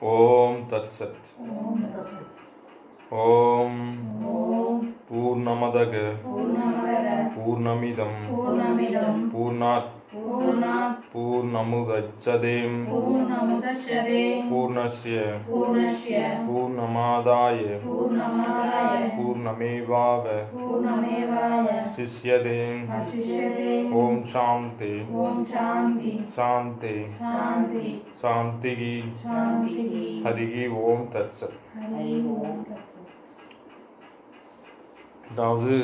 ஓம் தத்சத் ஓம் தத்சத். ஓம் ஓம் பூர்ணமதக பூர்ணமதக பூர்ணமிதம் பூர்ணமிதம் பூர்ணாத் பூர்ணாத் பூர்ணமுதச்சதேம் பூர்ணமுதச்சதே பூர்ணஸ்ய பூர்ணஸ்ய பூர்ணமாதாய பூர்ணமாதாய பூர்ணமேவாவ பூர்ணமேவாய சிஷ்யதேம் சிஷ்யதே ஓம் சாந்தி ஓம் சாந்தி சாந்தி சாந்தி சாந்திகி சாந்தி ஹரிகி ஓம் தத்சத் ஹரி ஓம் தத்சத். அதாவது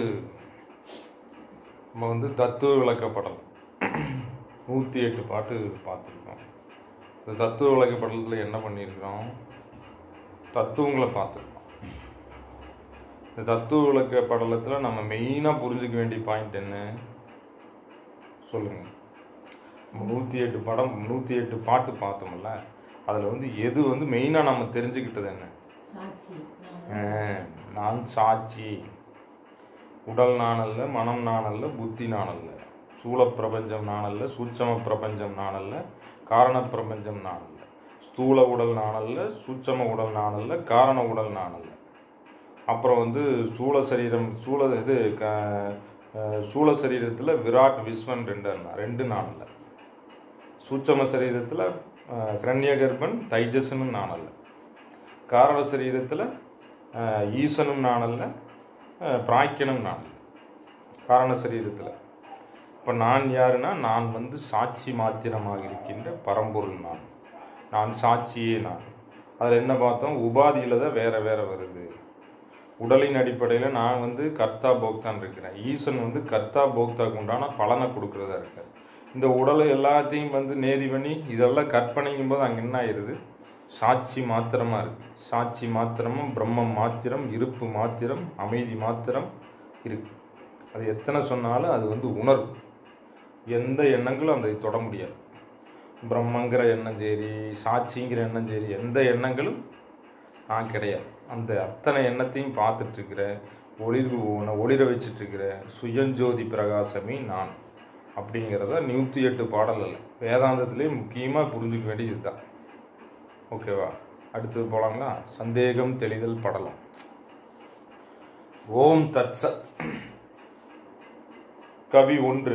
நம்ம வந்து தத்துவ விளக்கப்படல் நூற்றி எட்டு பாட்டு பார்த்துருக்கோம் இந்த தத்துவ விளக்கப்படலத்தில் என்ன பண்ணியிருக்கிறோம் தத்துவங்களை பார்த்துருக்கோம் இந்த தத்துவ விளக்கப்படலத்தில் நம்ம மெயினாக புரிஞ்சுக்க வேண்டிய பாயிண்ட் என்ன சொல்லுங்கள் நூற்றி எட்டு படம் நூற்றி எட்டு பாட்டு பார்த்தோம்ல அதில் வந்து எது வந்து மெயினாக நம்ம தெரிஞ்சுக்கிட்டது என்ன சாட்சி ஆஹ், நான் சாட்சி உடல் நானல்ல மனம் நானல்ல புத்தி நானல்ல சூழ பிரபஞ்சம் நானல்ல சூட்சம பிரபஞ்சம் நானல்ல காரண பிரபஞ்சம் நானல்ல ஸ்தூல உடல் நானல்ல சூட்சம உடல் நானல்ல காரண உடல் நானல்ல அப்புறம் வந்து சூழ சரீரம் சூழ இது க அஹ், சூழ சரீரத்தில் விராட் விஸ்வன் ரெண்டு இருந்தா ரெண்டு நானல்ல சூட்சம சரீரத்தில் கிரண்யகர்பன் தைஜசனும் நானல்ல காரண சரீரத்தில் ஈசனும் நானல்ல அஹ், பிராக்கியனும் நானல்ல காரண சரீரத்தில் இப்போ நான் யாருன்னா நான் வந்து சாட்சி மாத்திரமாக இருக்கின்ற பரம்பொருள் நான் நான் சாட்சியே நான் அதில் என்ன பார்த்தோம் உபாதியில் தான் வேற வேற வருது உடலின் அடிப்படையில் நான் வந்து கர்த்தா போக்தான் இருக்கிறேன் ஈசன் வந்து கர்த்தா போக்தாக்கு உண்டான பலனை கொடுக்கறதா இருக்கார் இந்த உடலை எல்லாத்தையும் வந்து நேதி பண்ணி இதெல்லாம் கற்பனைங்கும் போது அங்கே என்ன ஆயிடுது சாட்சி மாத்திரமா இருக்கு சாட்சி மாத்திரமும் பிரம்மம் மாத்திரம் இருப்பு மாத்திரம் அமைதி மாத்திரம் இருக்கு அது எத்தனை சொன்னாலும் அது வந்து உணர்வு எந்த எண்ணங்களும் அதை தொட முடியாது பிரம்மங்கிற எண்ணம் சரி சாட்சிங்கிற எண்ணம் சரி எந்த எண்ணங்களும் நான் கிடையாது அந்த அத்தனை எண்ணத்தையும் பார்த்துட்டு இருக்கிற ஒளிர் ஒளிர வச்சுட்டு இருக்கிற சுயஞ்சோதி பிரகாசமே நான் அப்படிங்கிறத நூற்றி எட்டு பாடல் அல்ல வேதாந்தத்திலே முக்கியமாக புரிஞ்சுக்க வேண்டியது இதுதான் ஓகேவா அடுத்தது போலாங்களா சந்தேகம் தெளிதல் படலம் ஓம் தத்சத் கவி ஒன்று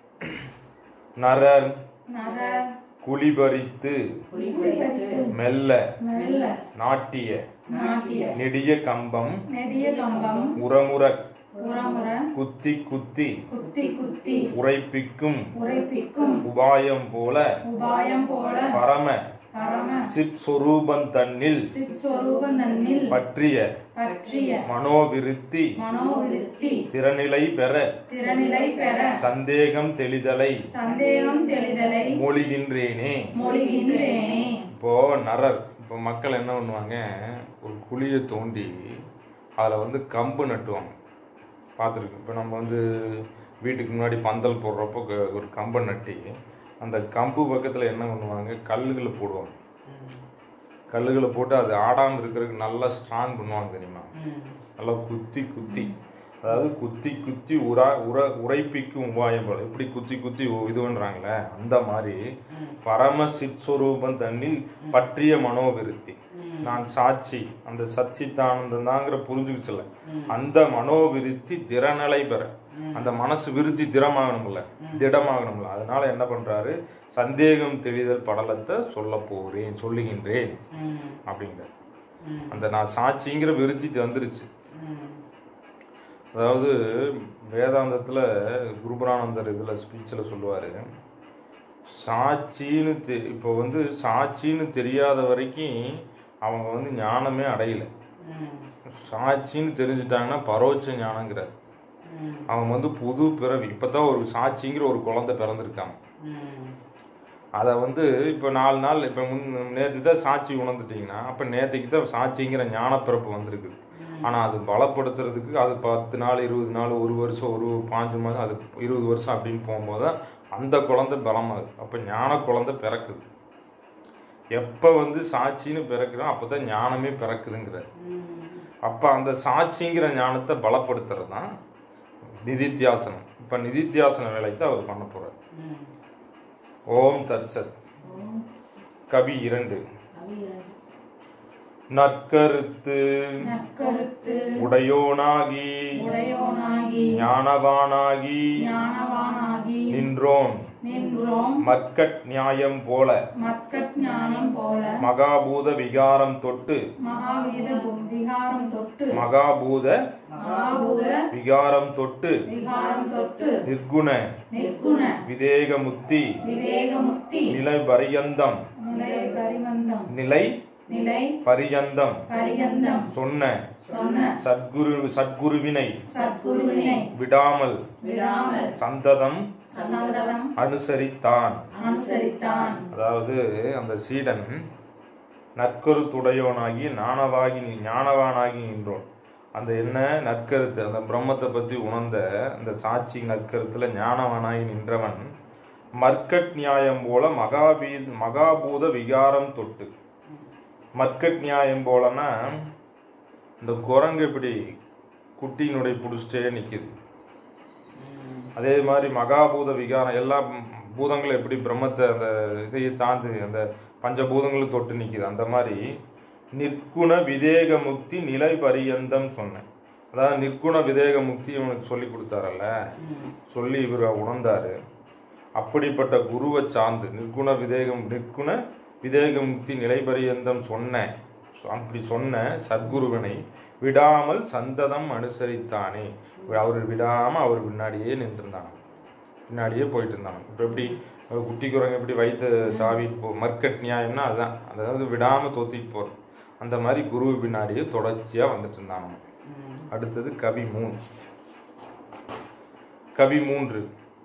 நரர் நரர் குளிபறித்து குளிபறித்து மெல்ல மெல்ல நாட்டிய நாட்டிய நெடிய கம்பம் நெடிய கம்பம் உரமுற உரமுற குத்தி குத்தி குத்தி குத்தி உரைப்பிக்கும் உரைப்பிக்கும் உபாயம் போல உபாயம் போல பரம பரம சிற்சொரூபம் தன்னில் சிற்சொரூபம் தன்னில் பற்றிய பற்றிய மனோவிருத்தி மனோவிருத்தி திறநிலை பெற திறநிலை பெற சந்தேகம் தெளிதலை சந்தேகம் தெளிதலை மொழிகின்றேனே மொழிகின்றேனே இப்போ நரர் இப்போ மக்கள் என்ன பண்ணுவாங்க ஒரு குழியை தோண்டி அதில் வந்து கம்பு நட்டுவாங்க பார்த்துருக்கு இப்போ நம்ம வந்து வீட்டுக்கு முன்னாடி பந்தல் போடுறப்போ க- ஒரு கம்பை நட்டி அந்த கம்பு பக்கத்தில் என்ன பண்ணுவாங்க கல்லுகளை போடுவாங்க கல்லுகளை போட்டு அது ஆடாமல் இருக்கிறதுக்கு நல்லா ஸ்ட்ராங் பண்ணுவாங்க தெரியுமா நல்லா குத்தி குத்தி அதாவது குத்தி குத்தி உரா உர உரைப்பிக்கும் உபாயம் போல இப்படி குத்தி குத்தி உ- இது பண்றாங்களே அந்த மாதிரி பரம சிற்ஸ்வரூபம் தண்ணில் பற்றிய மனோவிருத்தி நான் சாட்சி அந்த சச்சித்தானந்தம் தாங்கிற புரிஞ்சுக்கிச்சல அந்த மனோவிருத்தி திறநிலை பெற அந்த மனசு விருத்தி திடமாகணும்ல திடமாகணும்ல அதனால என்ன பண்றாரு சந்தேகம் தெளிதல் படலத்தை சொல்ல போறேன் சொல்லுகின்றேன் அப்படிங்கிற அந்த நான் சாட்சிங்கிற விருத்தி வந்துருச்சு அதாவது வேதாந்தத்தில் குருபரானந்தர் இதில் ஸ்பீச்சில் சொல்லுவார் சாட்சின்னு தெ இப்போ வந்து சாட்சின்னு தெரியாத வரைக்கும் அவங்க வந்து ஞானமே அடையல சாட்சின்னு தெரிஞ்சுட்டாங்கன்னா பரோட்ச ஞானங்கிறார் அவங்க வந்து புது பிறவி இப்பதான் ஒரு சாட்சிங்கிற ஒரு குழந்தை பிறந்திருக்காங்க அதை வந்து இப்போ நாலு நாள் இப்போ முன் நேற்று தான் சாட்சி உணர்ந்துட்டீங்கன்னா அப்போ நேற்றுக்கு தான் சாட்சிங்கிற ஞானப்பிறப்பு வந்திருக்குது ஆனால் அது பலப்படுத்துறதுக்கு அது பத்து நாள் இருபது நாள் ஒரு வருஷம் ஒரு பாஞ்சு மாதம் அது இருபது வருஷம் அப்படின்னு போகும்போது தான் அந்த குழந்தை பலமாகுது அப்போ ஞான குழந்தை பிறக்குது எப்போ வந்து சாட்சின்னு பிறக்கிறோம் அப்போ தான் ஞானமே பிறக்குதுங்கிறார் அப்போ அந்த சாட்சிங்கிற ஞானத்தை பலப்படுத்துறது தான் நிதித்தியாசனம் இப்போ நிதித்தியாசன வேலைத்தை அவர் பண்ண போறார் ஓம் தத்சத் கவி இரண்டு கவி இரண்டு நற்கருத்து நற்கருத்து உடையோனாகி உடையோனாகி ஞானவானாகி ஞானவானாகி நின்றோன் நின்றோம் மற்கட் நியாயம் போல மக்கட் ஞானம் போல மகாபூத விகாரம் தொட்டு மகாவீத விகாரம் தொட்டு மகாபூத மகாபூத விகாரம் தொட்டு விகாரம் தொட்டு நிர்குண நிர்குண விதேகமுக்தி விவேகமுக்தி நிலை பரியந்தம் நிலை பரிமந்தம் நிலை நிலை பரியந்தம் பரியந்தம் சொன்ன சொன்ன சத்குரு சத்குருவினை சத்குருவினை விடாமல் விடாமல் சந்ததம் சந்ததம் அனுசரித்தான் அனுசரித்தான் அதாவது அந்த சீடன் நற்கருத்துடையவனாகி ஞானவாகி ஞானவானாகி நின்றோன் அந்த என்ன நற்கருத்து அந்த பிரம்மத்தை பற்றி உணர்ந்த அந்த சாட்சி நற்கருத்துல ஞானவனாகி நின்றவன் மர்க்கட் நியாயம் போல மகாபீ மகாபூத விகாரம் தொட்டு மர்க்கட் நியாயம் போலனா இந்த குரங்கு இப்படி குட்டியினுடைய பிடிச்சிட்டே நிக்குது அதே மாதிரி மகாபூத விகாரம் எல்லா பூதங்களும் எப்படி பிரம்மத்தை அந்த இதையை சார்ந்து அந்த பஞ்சபூதங்களும் தொட்டு நிக்குது அந்த மாதிரி நிற்குண விதேக முக்தி நிலை பரியந்தம் சொன்னேன் அதாவது நிற்குண விதேக முக்தி இவனுக்கு சொல்லி கொடுத்தாரல்ல சொல்லி இவர் உணர்ந்தாரு அப்படிப்பட்ட குருவை சார்ந்து நிற்குண விதேகம் நிற்குண விதேக முக்தி நிலை பரியந்தம் சொன்ன அப்படி சொன்ன சத்குருவனை விடாமல் சந்ததம் அனுசரித்தானே அவர் விடாம அவர் பின்னாடியே நின்றுருந்தாங்க பின்னாடியே போயிட்டு இருந்தாங்க இப்போ எப்படி ஒரு குட்டி குரங்கு எப்படி வயிற்று தாவிட்டு போ மர்க்கட் நியாயம்னா அதுதான் அதாவது விடாம தொத்திட்டு போறது அந்த மாதிரி குரு பின்னாடியே தொடர்ச்சியா வந்துட்டு இருந்தாங்க அடுத்தது கவி மூணு கவி மூன்று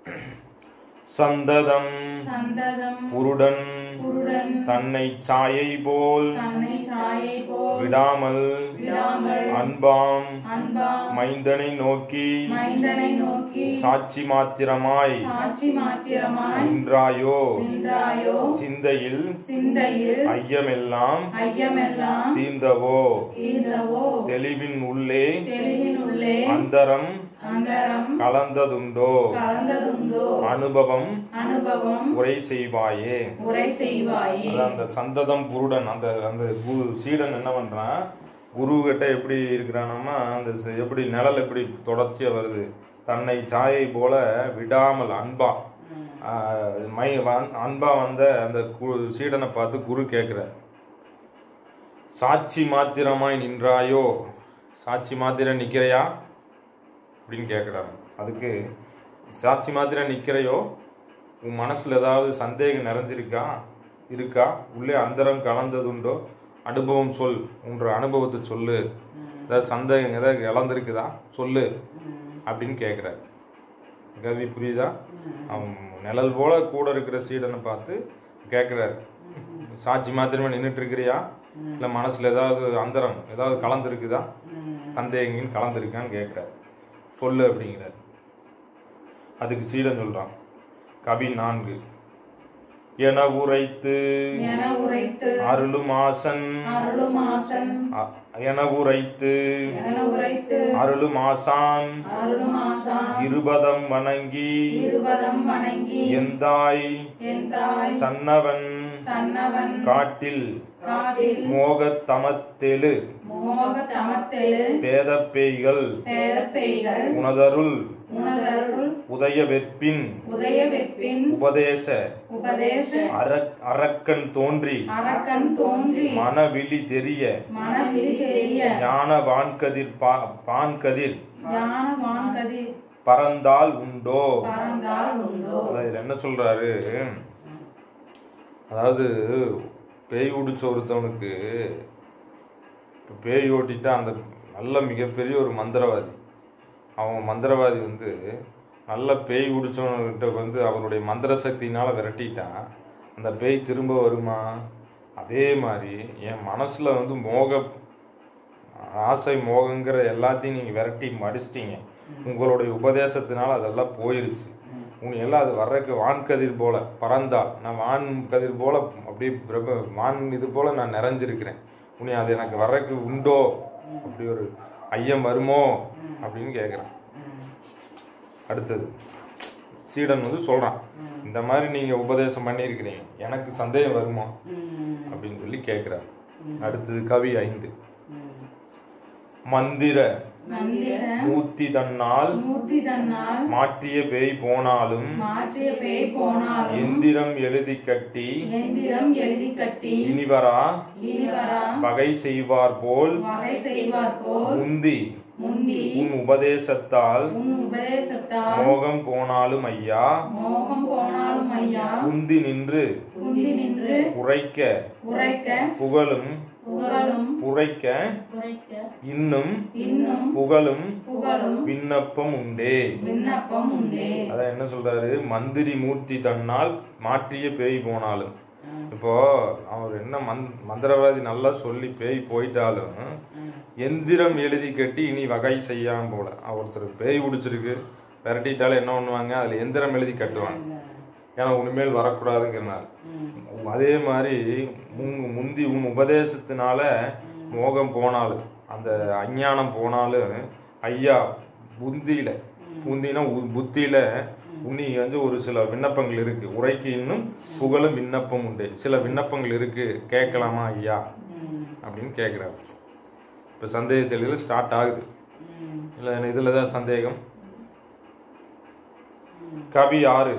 சந்ததம் சந்ததம் புருடன் குருடன் தன்னை சாயை போல் தன்னை சாயை போல் விடாமல் விடாமல் அன்பாம் அன்பாம் மைந்தனை நோக்கி மைந்தனை நோக்கி சாட்சி மாத்திரமாய் சாட்சி மாத்திரமாய் நின்றாயோ நின்றாயோ சிந்தையில் சிந்தையில் ஐயமெல்லாம் ஐயமெல்லாம் தீர்ந்தவோ தீர்ந்தவோ தெளிவின் உள்ளே தெளிவின் உள்ளே அந்தரம் அந்தரம் கலந்ததுண்டோ கலந்ததுண்டோ அனுபவம் அனுபவம் உரை செய்வாயே உரை செய்வாயே அதான் அந்த சந்ததம் குருடன் அந்த அந்த குரு சீடன் என்ன பண்றான் குரு கிட்ட எப்படி இருக்கிறானம்மா அந்த ச- எப்படி நிழல் எப்படி தொடர்ச்சியா வருது தன்னை சாயை போல விடாமல் அன்பா ஆஹ், மை வந்- அன்பா வந்த அந்த கு- சீடனை பார்த்து குரு கேட்கிறார் சாட்சி மாத்திரமாய் நின்றாயோ சாட்சி மாத்திரம் நிக்கிறையா அப்படின்னு கேட்குறாங்க அதுக்கு சாட்சி மாத்திரம் நிக்கிறையோ உன் மனசுல ஏதாவது சந்தேகம் நிறைஞ்சிருக்கா இருக்கா உள்ளே அந்தரம் கலந்ததுண்டோ அனுபவம் சொல் உன்ற அனுபவத்தை சொல்லு ஏதாவது சந்தேகம் ஏதாவது இழந்திருக்குதா சொல்லு அப்படின்னு கேட்குறாரு கவி புரியுதா அவன் நிழல் போல கூட இருக்கிற சீடனை பார்த்து கேட்குறாரு சாட்சி மாத்திரமே நின்றுட்டு இருக்கிறியா இல்லை மனசுல ஏதாவது அந்தரம் ஏதாவது கலந்துருக்குதா சந்தேகங்கள் கலந்துருக்கான்னு கேட்குறாரு சொல்லு அப்படிங்கிறார் அதுக்கு சீடன் சொல்றான் கவி நான்கு என உரைத்து என உரைத்து அருளும் ஆசன் அருளும் ஆசன் அ- என உரைத்து என உரைத்து அருளும் ஆசான் அருளும் ஆசான் இருபதம் வணங்கி இருபதம் வணங்கி எந்தாய் என் தாய் சன்னவன் சன்னவன் காட்டில் காட்டில் மோகத் தமத்தெழு மோக தமத்தெழு பேதப் பேய்கள் பேதப்பெய்கள் உனதருள் உணதருள் உதய வெற்பின் உதய வெற்பின் உபதேச உபதேச அர- அரக்கன் தோன்றி அரக்கன் தோன்றி மனவிழி தெரிய மனவிழி தெரிய ஞான வான்கதிர் பா- பான்கதிர் ஞான வான்கதி பறந்தால் உண்டோ பறந்தால் உண்டோ அதாவது என்ன சொல்றாரு அதாவது பேய் உடிச்ச ஒருத்தவனுக்கு இப்ப பேய் ஓட்டிட்டா அந்த நல்ல மிகப்பெரிய ஒரு மந்திரவாதி அவன் மந்திரவாதி வந்து நல்ல பேய் உடிச்சவன்கிட்ட வந்து அவருடைய மந்திர சக்தினால விரட்டிட்டான் அந்த பேய் திரும்ப வருமா அதே மாதிரி என் மனசுல வந்து மோக ஆசை மோகங்கிற எல்லாத்தையும் நீங்க விரட்டி மடிச்சிட்டீங்க உங்களுடைய உபதேசத்தினால அதெல்லாம் போயிருச்சு உன் எல்லாம் அது வர்றதுக்கு வான்கதிர் போல பறந்தால் நான் வான் கதிர் போல அப்படியே பிரப வான் இது போல நான் நிறைஞ்சிருக்கிறேன் உனி அது எனக்கு வர்றதுக்கு உண்டோ அப்படி ஒரு ஐயம் வருமோ அப்படின்னு கேட்குறேன் அடுத்தது சீடன் வந்து சொல்றான் இந்த மாதிரி நீங்க உபதேசம் பண்ணியிருக்கிறீங்க எனக்கு சந்தேகம் வருமோ அப்படின்னு சொல்லி கேட்குறாரு அடுத்தது கவி ஐந்து மந்திர மந்திர மூர்த்தி தன்னால் மூர்த்தி தன்னால் மாற்றிய பேய் போனாலும் மாற்றிய பேய் போனாலும் எந்திரம் எழுதி கட்டி எந்திரம் எழுதி கட்டி இனிவரா இனிவரா வகை செய்வார் போல் வகை செய்வார் போல் முந்தி முந்தி உன் உபதேசத்தால் உன் உபதேசத்தால் மோகம் போனாலும் ஐயா மோகம் போனாலும் ஐயா உந்தி நின்று குந்தி நின்று உரைக்க உரைக்க புகழும் புகழும் உரைக்க உரைக்க இன்னும் இன்னும் புகழும் புகழும் விண்ணப்பம் உண்டே விண்ணப்பம் உண்டே அதான் என்ன சொல்றாரு மந்திரி மூர்த்தி தன்னால் மாற்றிய பேய் போனாலும் இப்போ அவர் என்ன மந் மந்திரவாதி நல்லா சொல்லி பேய் போயிட்டாலும் எந்திரம் எழுதி கட்டி இனி வகை செய்யாம போல ஒருத்தர் பேய் பிடிச்சிருக்கு விரட்டிட்டாலும் என்ன பண்ணுவாங்க அதுல எந்திரம் எழுதி கட்டுவாங்க ஏன்னா உனிமேல் வரக்கூடாதுங்கிறனால அதே மாதிரி முன் முந்தி உன் உபதேசத்தினால மோகம் போனாலும் அந்த அஞ்ஞானம் போனாலும் ஐயா புந்தியில புந்தினா உ- புத்தியில உன்னி வந்து ஒரு சில விண்ணப்பங்கள் இருக்கு உரைக்கு இன்னும் புகழும் விண்ணப்பம் உண்டு சில விண்ணப்பங்கள் இருக்கு கேட்கலாமா ஐயா அப்படின்னு கேட்குறாரு இப்போ சந்தேக தெளிவில் ஸ்டார்ட் ஆகுது இல்லை இதில் தான் சந்தேகம் கவி ஆறு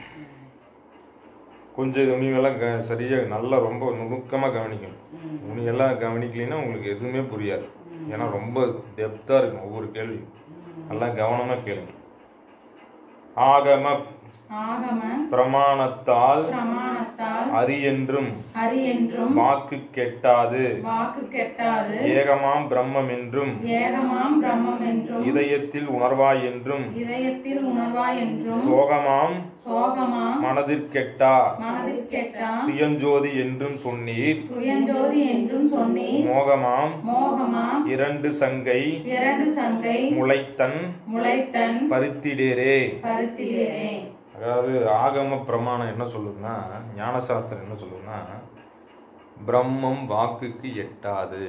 கொஞ்சம் உனிவெல்லாம் க சரியாக நல்லா ரொம்ப நுணுக்கமாக கவனிக்கணும் உனியெல்லாம் கவனிக்கலைன்னா உங்களுக்கு எதுவுமே புரியாது ஏன்னா ரொம்ப டெப்த்தாக இருக்கும் ஒவ்வொரு கேள்வியும் நல்லா கவனமாக கேளுங்க ஆகம ஆகம பிரமாணத்தால் பிரமாணத்தால் அரி என்றும் ஹரி என்றும் வாக்கு கெட்டாது வாக்கு கெட்டாது ஏகமாம் பிரம்மம் என்றும் ஏகமாம் பிரம்மம் என்றும் இதயத்தில் உணர்வாய் என்றும் இதயத்தில் உணர்வாய் என்றும் சோகமாம் சோகமாம் மனதிற்கெட்டா மனதில் கெட்டாம் சுயஞ்சோதி என்றும் சொன்னீர் சுயஞ்சோதி என்றும் சொன்னீர் மோகமாம் மோகமாம் இரண்டு சங்கை இரண்டு சங்கை முளைத்தன் முளைத்தன் பருத்திடேரே பருத்திலே அதாவது ஆகம பிரமாணம் என்ன சொல்லுதுன்னா ஞானசாஸ்திரம் என்ன சொல்லுதுன்னா பிரம்மம் வாக்குக்கு எட்டாது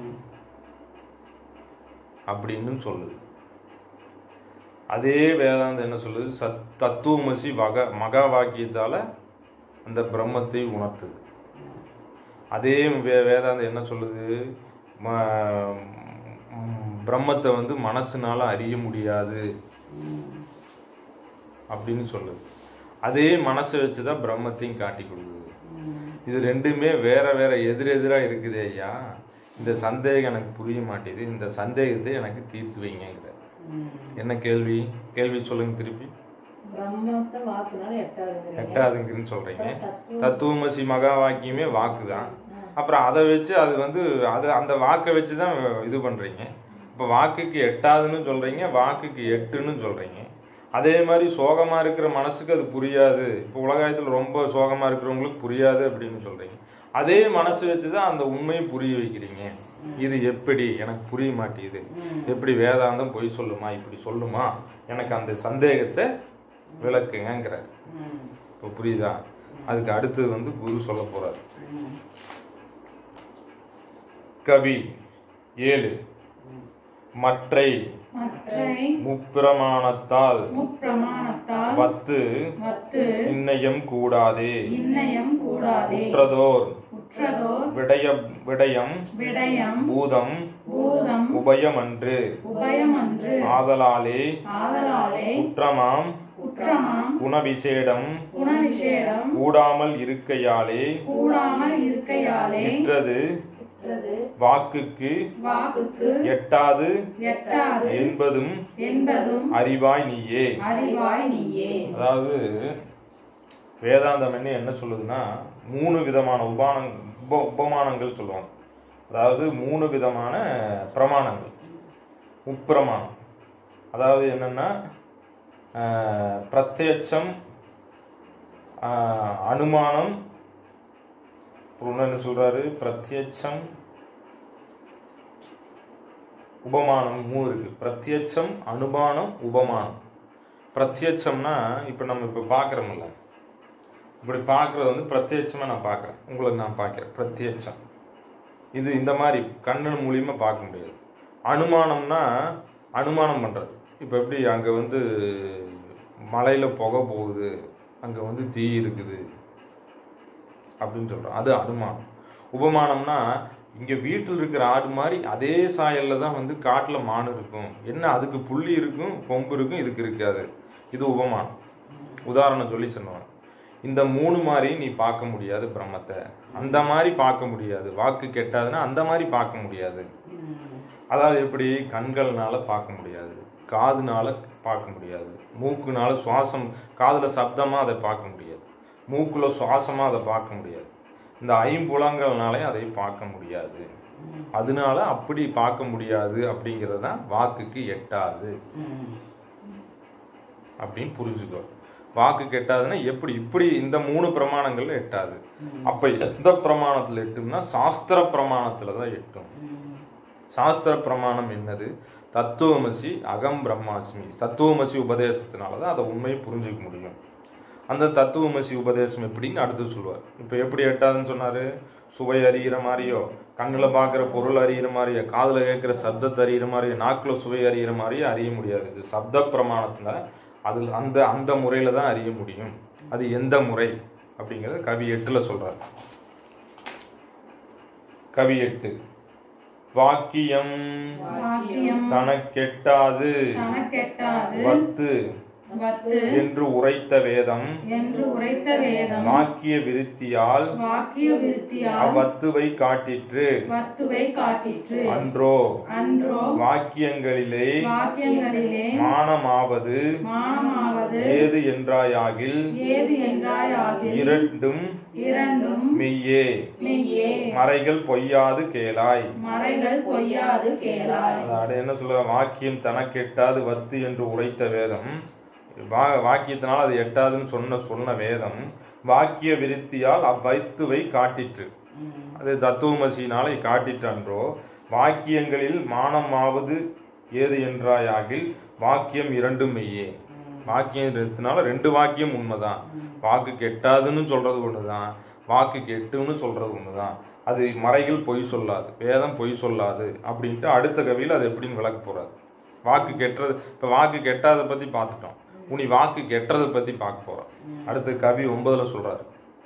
அப்படின்னு சொல்லுது அதே வேதாந்தம் என்ன சொல்லுது சத் தத்துவமசி வக மகா வாக்கியத்தால அந்த பிரம்மத்தை உணர்த்துது அதே வே வேதாந்தம் என்ன சொல்லுது ம- ம், பிரம்மத்தை வந்து மனசுனால அறிய முடியாது அப்படின்னு சொல்லுது அதே மனசை வச்சு தான் பிரம்மத்தையும் காட்டி கொடுக்குது இது ரெண்டுமே வேற வேற எதிரெதிரா இருக்குது ஐயா இந்த சந்தேகம் எனக்கு புரிய மாட்டேது இந்த சந்தேகத்தை எனக்கு தீர்த்து வைங்கிற என்ன கேள்வி கேள்வி சொல்லுங்க திருப்பி பிரம்மத்தை வாக்குனால எட்டாதுங்கிறீங்க எட்டாதுங்கிறன்னு சொல்றீங்க தத்துவம் தத்துவமசி மகா வாக்கியமே வாக்கு தான் அப்புறம் அதை வச்சு அது வந்து அது அந்த வாக்கை வச்சு தான் இது பண்றீங்க இப்போ வாக்குக்கு எட்டாதுன்னு சொல்றீங்க வாக்குக்கு எட்டுன்னு சொல்றீங்க அதே மாதிரி சோகமா இருக்கிற மனசுக்கு அது புரியாது இப்போ உலகாயத்தில் ரொம்ப சோகமா இருக்கிறவங்களுக்கு புரியாது அப்படின்னு சொல்றீங்க அதே மனசு வச்சு தான் அந்த உண்மையை புரிய வைக்கிறீங்க இது எப்படி எனக்கு புரிய மாட்டேங்குது எப்படி வேதாந்தம் பொய் சொல்லுமா இப்படி சொல்லுமா எனக்கு அந்த சந்தேகத்தை விளக்குங்கிறார் ம். இப்போ புரியுதா அதுக்கு அடுத்தது வந்து குரு சொல்ல போறாரு கவி ஏழு மற்றை மற்றை முப்பிரமாணத்தால் முப்பிரமாணத்தால் பத்து வத்து இன்னயம் கூடாதே இன்னயம் கூடாதே உற்றதோர் உற்றதோர் விடய விடயம் விடயம் பூதம் பூதம் உபயமன்று உபயமன்று ஆதலாலே ஆதலாலே குற்றமாம் குற்றமாம் குணவிசேடம் குணவிசேடம் கூடாமல் இருக்கையாலே கூடாமல் இருக்கையாலே நின்றது உற்றது வாக்குக்கு வாக்குக்கு எட்டாது எட்டாது என்பதும் என்பதும் அறிவாய் நீயே அறிவாய் நீயே அதாவது வேதாந்தம் என்ன என்ன சொல்லுதுன்னா மூணு விதமான உபானங் உப உபமானங்கள் சொல்லுவாங்க அதாவது மூணு விதமான பிரமாணங்கள் முப்பிரமாணம் அதாவது என்னன்னா ஆஹ், பிரத்யட்சம் ஆஹ், அனுமானம் அப்புறம் இன்னும் என்ன சொல்றாரு பிரத்யட்சம் உபமானம் மூணு இருக்கு பிரத்யட்சம் அனுமானம் உபமானம் பிரத்யட்சம்னா இப்போ நம்ம இப்போ பார்க்குறோம்ல இப்படி பார்க்குறது வந்து பிரத்யட்சமாக நான் பார்க்குறேன் உங்களை நான் பார்க்குறேன் பிரத்யட்சம் இது இந்த மாதிரி கண்ணு மூலியமா பார்க்க முடியாது அனுமானம்னா அனுமானம் பண்ணுறது இப்போ எப்படி அங்கே வந்து மலையில் புகை போகுது அங்கே வந்து தீ இருக்குது அப்படின்னு சொல்கிறோம் அது அனுமானம் உபமானம்னா இங்க வீட்டில் இருக்கிற ஆடு மாதிரி அதே சாயல்ல தான் வந்து காட்டுல மான் இருக்கும் என்ன அதுக்கு புள்ளி இருக்கும் கொம்பு இருக்கும் இதுக்கு இருக்காது இது உபமானம் உதாரணம் சொல்லி சொன்னவன் இந்த மூணு மாதிரி நீ பார்க்க முடியாது பிரம்மத்தை அந்த மாதிரி பார்க்க முடியாது வாக்கு கெட்டாதுன்னா அந்த மாதிரி பார்க்க முடியாது அதாவது எப்படி கண்கள்னால பார்க்க முடியாது காதுனால பார்க்க முடியாது மூக்குனால சுவாசம் காதுல சப்தமா அதை பார்க்க முடியாது மூக்குல சுவாசமா அதை பார்க்க முடியாது இந்த ஐம்புலங்கள்னாலே அதை பார்க்க முடியாது அதனால அப்படி பார்க்க முடியாது அப்படிங்கிறது தான் வாக்குக்கு எட்டாது அப்படின்னு புரிஞ்சுக்கோ வாக்கு கெட்டாதுன்னா எப்படி இப்படி இந்த மூணு பிரமாணங்கள்ல எட்டாது அப்ப எந்த பிரமாணத்துல எட்டும்னா சாஸ்திர பிரமாணத்துல தான் எட்டும் சாஸ்திர பிரமாணம் என்னது தத்துவமசி அகம் பிரம்மாஸ்மி தத்துவமசி உபதேசத்தினால தான் அதை உண்மையை புரிஞ்சுக்க முடியும் அந்த தத்துவமசி உபதேசம் எப்படின்னு அடுத்து சொல்லுவார் இப்போ எப்படி எட்டாதுன்னு சொன்னாரு சுவை அறிகிற மாதிரியோ கண்ணில் பார்க்குற பொருள் அறிகிற மாதிரியோ காதில் கேட்குற சப்தத்தை அறிகிற மாதிரியோ நாக்கில் சுவை அறிகிற மாதிரியோ அறிய முடியாது இது சப்த பிரமாணத்தில் அதில் அந்த அந்த முறையில் தான் அறிய முடியும் அது எந்த முறை அப்படிங்கிறத கவி எட்டில் சொல்றார் கவி எட்டு வாக்கியம் வாக்கியம் தனக்கெட்டாது தனக்கெட்டாது வத்து வத்து என்று உரைத்த வேதம் என்று உரைத்த வேதம் வாக்கிய விருத்தியால் வாக்கிய விருத்தியால் அவ்வத்துவை காட்டிற்று வத்துவை காட்டிற்று அன்றோ அன்றோ வாக்கியங்களிலே வாக்கியங்களிலே மானமாவது மானமாவது ஏது என்றாயாகில் ஏது என்றாயாகில் இரண்டும் இரண்டும் மெய்யே மெய்யே மறைகள் பொய்யாது கேளாய் மறைகள் பொய்யாது கேளாய் அதாவது என்ன சொல்ல வாக்கியம் தனக்கெட்டாது வத்து என்று உரைத்த வேதம் வா வாக்கியத்தினால் அது எட்டாதுன்னு சொன்ன சொன்ன வேதம் வாக்கிய விருத்தியால் அவ்வைத்துவை காட்டிற்று அது தத்துவமசியினாலே காட்டிற்றன்றோ வாக்கியங்களில் மானமாவது ஏது என்றாயாகில் வாக்கியம் இரண்டும் மெய்யே வாக்கியம் இருக்கிறதுனால ரெண்டு வாக்கியம் உண்மைதான் வாக்கு கெட்டாதுன்னு சொல்றது ஒண்ணுதான் வாக்கு கெட்டுன்னு சொல்றது ஒண்ணுதான் அது மறைகள் பொய் சொல்லாது வேதம் பொய் சொல்லாது அப்படின்ட்டு அடுத்த கவியில் அது எப்படின்னு விளக்க போறாரு வாக்கு கெட்டுறது இப்ப வாக்கு கெட்டாத பத்தி பார்த்துட்டோம் உனி வாக்கு கெட்டதை பத்தி பார்க்க போறோம் அடுத்து கவி ஒன்பதுல சொல்றாரு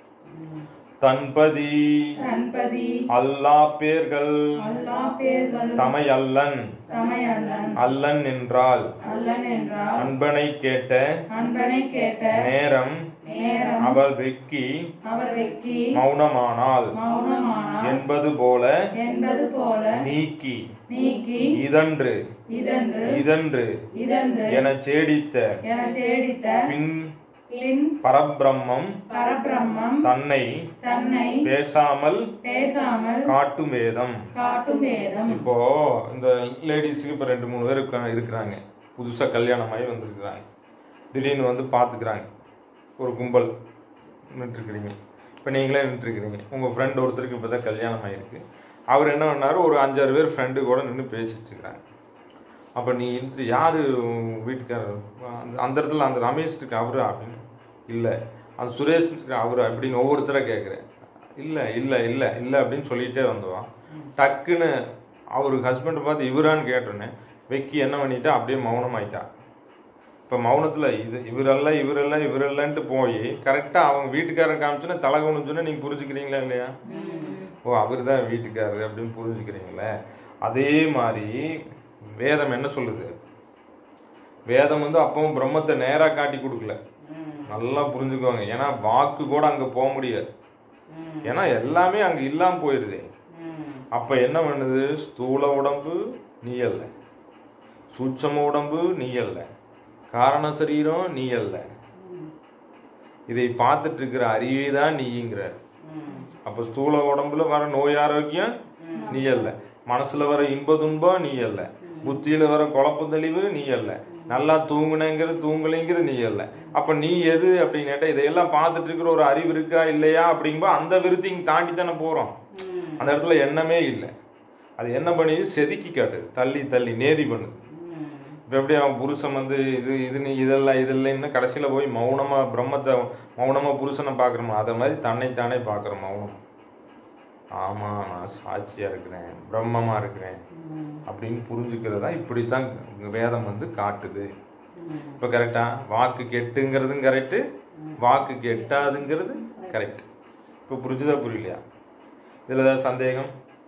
தன்பதி தன்பதி அல்லா பேர்கள் அல்லா பேர்கள் தமை அல்லன் தமையண்ணன் அல்லன் என்றால் அல்லன் என்றால் அன்பனை கேட்ட அன்பனை கேட்ட நேரம் நேரம் அவர் வெக்கி அவர் வெக்கி மௌனமானால் மௌனமானார் என்பது போல என்பது போல நீக்கி நீக்கி இதன்று இதன்று இதன்று இதன்று என சேடித்த என சேடித்த பின் பின் பரபிரம்மம் பரபிரம்மம் தன்னை தன்னை பேசாமல் பேசாமல் காட்டும் வேதம் காட்டும் வேதம் இப்போ இந்த லேடிஸுக்கு இப்போ ரெண்டு மூணு பேர் இருக்காங்க இருக்கிறாங்க புதுசாக கல்யாணம் ஆகி வந்திருக்கிறாங்க திடீர்னு வந்து பார்த்துக்கிறாங்க ஒரு கும்பல் நின்றுருக்கிறீங்க இப்போ நீங்களே நின்றுருக்கிறீங்க உங்கள் ஃப்ரெண்ட் ஒருத்தருக்கு இப்போ தான் கல்யாணம் ஆகிருக்கு அவர் என்ன பண்ணாரு ஒரு அஞ்சாறு பேர் ஃப்ரெண்டு கூட நின்று பேசிட்டு இருக்கிறாங்க அப்போ நீ இன்று யார் வீட்டுக்காரர் அந்த அந்த இடத்துல அந்த ரமேஷ் இருக்கு அவரு அப்படின்னு இல்லை அந்த சுரேஷ் இருக்கு அவரு அப்படின்னு ஒவ்வொருத்தரை கேட்குறேன் இல்லை இல்லை இல்லை இல்லை அப்படின்னு சொல்லிட்டே வந்துவான் டக்குன்னு அவர் ஹஸ்பண்டை பார்த்து இவரான்னு கேட்டோன்னே வெக்கி என்ன பண்ணிட்டா அப்படியே மௌனமாயிட்டா இப்போ மௌனத்தில் இது இவரெல்லாம் இவரெல்லாம் இவரெல்லான்ட்டு போய் கரெக்டாக அவங்க வீட்டுக்காரன் காமிச்சுன்னா தலை குனிஞ்சுன்னா நீங்கள் புரிஞ்சுக்கிறீங்களா இல்லையா ஓ அவர் தான் வீட்டுக்காரர் அப்படின்னு புரிஞ்சுக்கிறீங்களே அதே மாதிரி வேதம் என்ன சொல்லுது வேதம் வந்து அப்பவும் பிரம்மத்தை நேராக காட்டி கொடுக்கல நல்லா புரிஞ்சுக்கோங்க ஏன்னா வாக்கு கூட அங்கே போக முடியாது ஏன்னா எல்லாமே அங்கே இல்லாமல் போயிடுது அப்போ என்ன பண்ணுது ஸ்தூல உடம்பு நீ அல்ல சூட்சம உடம்பு நீ அல்ல காரண சரீரம் நீ அல்ல இதை பார்த்துட்டு இருக்கிற அறிவே தான் நீங்கிறார் அப்போ ஸ்தூல உடம்புல வர நோய் ஆரோக்கியம் நீ அல்ல மனசுல வர இன்ப துன்பம் நீ அல்ல புத்தியில வர குழப்ப தெளிவு நீ அல்ல நல்லா தூங்குனேங்கிறது தூங்கலைங்கிறது நீ அல்ல அப்ப நீ எது அப்படின்னு கேட்டா இதையெல்லாம் பார்த்துட்டு இருக்கிற ஒரு அறிவு இருக்கா இல்லையா அப்படிங்கும்போது அந்த விருத்தி இங்க தாண்டி தானே போறோம் அந்த இடத்துல எண்ணமே இல்லை அது என்ன பண்ணுது செதுக்கி காட்டு தள்ளி தள்ளி நேதி பண்ணுது இப்போ எப்படி அவன் புருஷன் வந்து இது இது நீ இதெல்லாம் இது இல்லைன்னு கடைசியில் போய் மௌனமாக பிரம்மத்தை மௌனமாக புருஷனை பார்க்குறோமா அதை மாதிரி தன்னைத்தானே பார்க்குறோம் மௌனம் ஆமாம் நான் சாட்சியாக இருக்கிறேன் பிரம்மமாக இருக்கிறேன் அப்படின்னு புரிஞ்சுக்கிறதா இப்படித்தான் வேதம் வந்து காட்டுது இப்போ கரெக்டா வாக்கு கெட்டுங்கிறதும் கரெக்டு வாக்கு கெட்டாதுங்கிறது கரெக்ட் இப்போ புரிஞ்சுதா புரியலையா இதுல ஏதாவது சந்தேகம்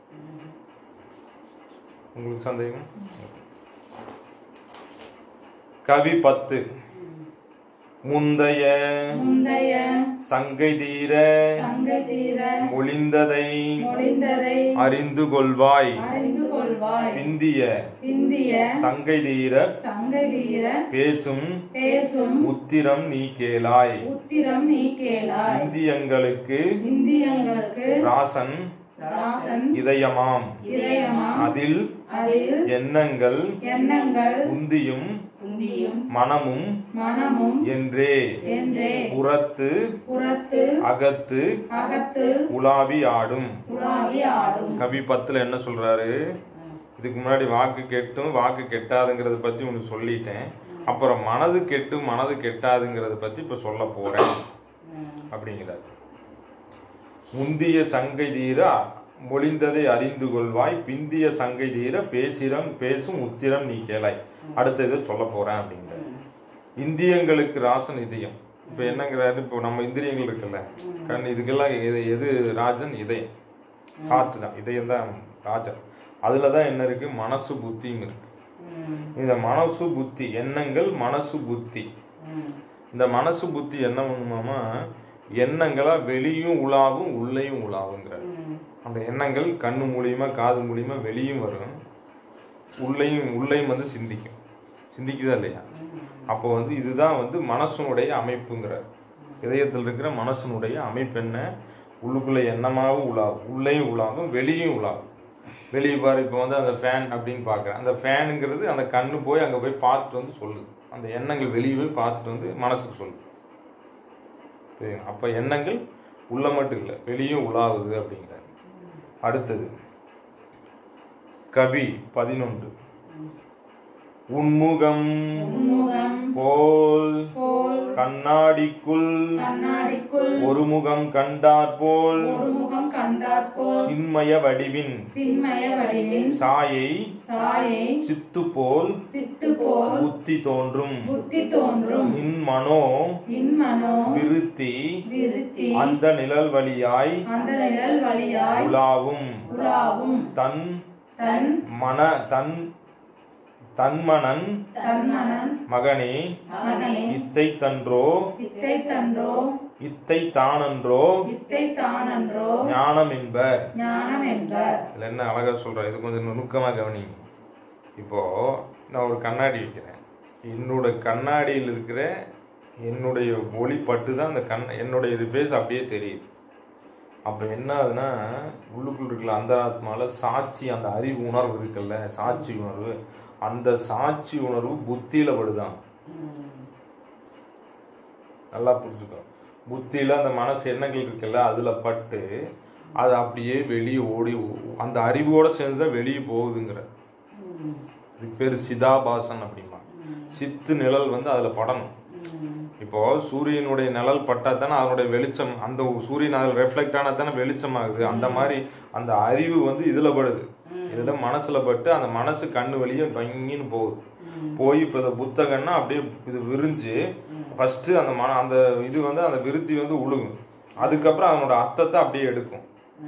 உங்களுக்கு சந்தேகம் கவி பத்து முந்தைய முந்தைய சங்கை தீர சங்கை தீர ஒளிந்ததை மொழிந்ததை அறிந்து கொள்வாய் அறிந்து கொள்வாய் இந்திய இந்திய சங்கை தீர சங்கை தீர பேசும் பேசும் உத்திரம் நீ கேளாய் உத்திரம் நீ கேளாய் இந்தியங்களுக்கு இந்தியங்களுக்கு ராசன் ராசன் இதயமாம் இதயமாம் அதில் அதில் எண்ணங்கள் எண்ணங்கள் உந்தியும் உந்தியும் மனமும் மனமும் என்றே என்றே புறத்து புறத்து அகத்து அகத்து உலாவி ஆடும் உலாவி ஆடும் கவி பத்துல என்ன சொல்றாரு இதுக்கு முன்னாடி வாக்கு கெட்டும் வாக்கு கெட்டாதுங்கிறத பத்தி உனக்கு சொல்லிட்டேன் அப்புறம் மனது கெட்டு மனது கெட்டாதுங்கிறத பத்தி இப்ப சொல்ல போறேன் அப்படிங்கிறார் முந்திய சங்கை தீர மொழிந்ததை அறிந்து கொள்வாய் பிந்திய சங்கை தீர பேசிரம் பேசும் உத்திரம் நீ கேளாய் அடுத்த இதை சொல்ல போறேன் அப்படிங்கிறார் இந்தியங்களுக்கு ராசன் இதயம் இப்ப என்னங்கிறாரு இப்போ நம்ம இந்திரியங்கள் இருக்குல்ல கண் இதுக்கெல்லாம் எது எது ராஜன் இதயம் காற்று தான் இதயம் தான் ராஜன் அதுல தான் என்ன இருக்கு மனசு புத்தியும் இருக்கு இந்த மனசு புத்தி எண்ணங்கள் மனசு புத்தி இந்த மனசு புத்தி என்ன பண்ணுமாமா எண்ணங்களா வெளியும் உலாவும் உள்ளேயும் உலாவுங்கிறார் அந்த எண்ணங்கள் கண்ணு மூலியமா காது மூலியமா வெளியும் வரும் உள்ளேயும் உள்ளேயும் வந்து சிந்திக்கும் சிந்திக்குதா இல்லையா அப்போ வந்து இதுதான் வந்து மனசனுடைய அமைப்புங்கிறார் இதயத்தில் இருக்கிற மனசனுடைய அமைப்பு என்ன உள்ளுக்குள்ள எண்ணமாகவும் உலாவும் உள்ளேயும் உலாவும் வெளியும் உலாவும் வெளியே பாரு இப்போ வந்து அந்த ஃபேன் அப்படின்னு பார்க்குறேன் அந்த ஃபேனுங்கிறது அந்த கண்ணு போய் அங்கே போய் பார்த்துட்டு வந்து சொல்லுது அந்த எண்ணங்கள் வெளியே போய் பார்த்துட்டு வந்து மனசுக்கு சொல்லுது புரியுதுங்களா? அப்ப எண்ணங்கள் உள்ள மட்டும் இல்லை வெளியும் உலாவுது அப்படிங்கிறார் அடுத்தது கவி பதினொன்று உன்முகம் உன்முகம் போல் போல் கண்ணாடிக்குள் கண்ணாடிக்குள் ஒரு முகம் கண்டார் போல் ஒரு முகம் கண்டார் போல் சின்மய வடிவின் சின்மய வடிவின் சாயை சாயை சித்து போல் சித்து போல் புத்தி தோன்றும் புத்தி தோன்றும் நின் மனோ இன்மனோ விருத்தி விருத்தி அந்த நிழல் வழியாய் அந்த நிழல் வழியாய் உலாவும் உலாவும் தன் தன் மன தன் தன்மனன் தன்மனன் மகனே மகனே இத்தை தன்றோ இத்தை தன்றோ இத்தை தானன்றோ இத்தை தானன்றோ ஞானம் என்பர் ஞானம் என்பர் இதுல என்ன அழகா சொல்ற இது கொஞ்சம் நுணுக்கமா கவனிங்க இப்போ நான் ஒரு கண்ணாடி வைக்கிறேன் என்னோட கண்ணாடியில் இருக்கிற என்னுடைய ஒளி பட்டு தான் அந்த கண் என்னுடைய ஃபேஸ் அப்படியே தெரியுது அப்போ என்ன ஆகுதுன்னா உள்ளுக்குள் இருக்கிற அந்த ஆத்மால சாட்சி அந்த அறிவு உணர்வு இருக்குல்ல சாட்சி உணர்வு அந்த சாட்சி உணர்வு புத்தியில படுதான் நல்லா புரிஞ்சுக்கோ புத்தியில அந்த மனசு எண்ணங்கள் இருக்குல்ல அதுல பட்டு அது அப்படியே வெளியே ஓடி அந்த அறிவோட சேர்ந்து தான் வெளியே போகுதுங்கிற இதுக்கு பேர் சிதாபாசன் அப்படிமா சித்து நிழல் வந்து அதுல படணும் இப்போ சூரியனுடைய நிழல் பட்டா தானே அதனுடைய வெளிச்சம் அந்த சூரியன் அதில் ரெஃப்ளெக்ட் ஆனா தானே வெளிச்சம் ஆகுது அந்த மாதிரி அந்த அறிவு வந்து இதுல படுது இதுல மனசுல பட்டு அந்த மனசு கண்ணு வெளியே டொங்கின்னு போகுது போய் இப்போ இந்த புத்தகம்னா அப்படியே இது விரிஞ்சு ஃபர்ஸ்ட் அந்த மன அந்த இது வந்து அந்த விருத்தி வந்து உழுகும் அதுக்கப்புறம் அதனோட அர்த்தத்தை அப்படியே எடுக்கும்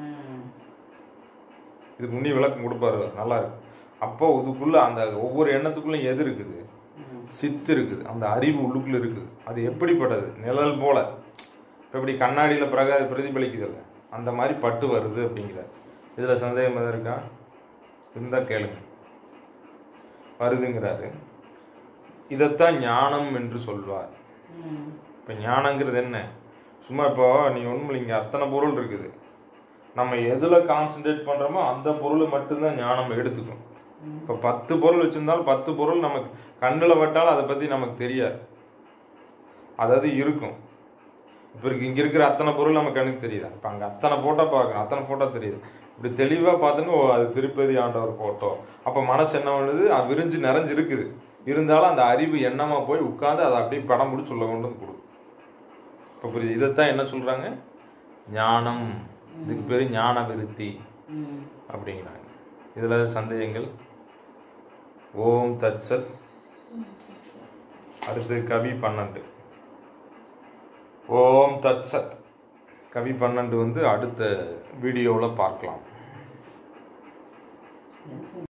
இதுக்கு முன்னே விளக்கம் கொடுப்பாரு அவர். நல்லா இருக்கு அப்போ இதுக்குள்ள அந்த ஒவ்வொரு எண்ணத்துக்குள்ள எது இருக்குது சித்து இருக்குது அந்த அறிவு உள்ளுக்குள்ள இருக்குது அது எப்படிப்பட்டது நிழல் போல இப்போ இப்படி கண்ணாடியில் பிரகா பிரதிபலிக்குதுல்ல அந்த மாதிரி பட்டு வருது அப்படிங்கிறார் இதில் சந்தேகம் எதாவது இருக்கா இருந்தா கேளுங்க வருதுங்கிறாரு இதைத்தான் ஞானம் என்று சொல்வார் இப்போ ஞானங்கிறது என்ன சும்மா இப்போ நீ ஒன்றும் இங்கே அத்தனை பொருள் இருக்குது நம்ம எதில் கான்சென்ட்ரேட் பண்ணுறோமோ அந்த பொருளை மட்டும்தான் ஞானம் எடுத்துக்கும் இப்போ பத்து பொருள் வச்சிருந்தாலும் பத்து பொருள் நமக்கு கண்ணில் பட்டாலும் அதை பற்றி நமக்கு தெரியாது அதாவது இருக்கும் இப்போ இருக்கு இங்கே இருக்கிற அத்தனை பொருள் நம்ம கண்ணுக்கு தெரியுது இப்போ அங்கே அத்தனை ஃபோட்டோ பார்க்கணும் அத்தனை ஃபோட்டோ தெரியுது இப்படி தெளிவாக பார்த்தோன்னா ஓ அது திருப்பதி ஆண்டவர் ஃபோட்டோ அப்போ மனசு என்ன பண்ணுது அது விரிஞ்சு நிறைஞ்சு இருக்குது இருந்தாலும் அந்த அறிவு எண்ணமாக போய் உட்காந்து அதை அப்படியே படம் பிடிச்சி சொல்ல கொண்டு வந்து கொடுக்கும் இப்போ புரியுது இதைத்தான் என்ன சொல்கிறாங்க ஞானம் இதுக்கு பேர் ஞான விருத்தி அப்படிங்கிறாங்க இதில் சந்தேகங்கள் ஓம் தத்சத் அடுத்து கவி பன்னெண்டு ஓம் தத்சத் கவி பன்னெண்டு வந்து அடுத்த வீடியோவில் பார்க்கலாம்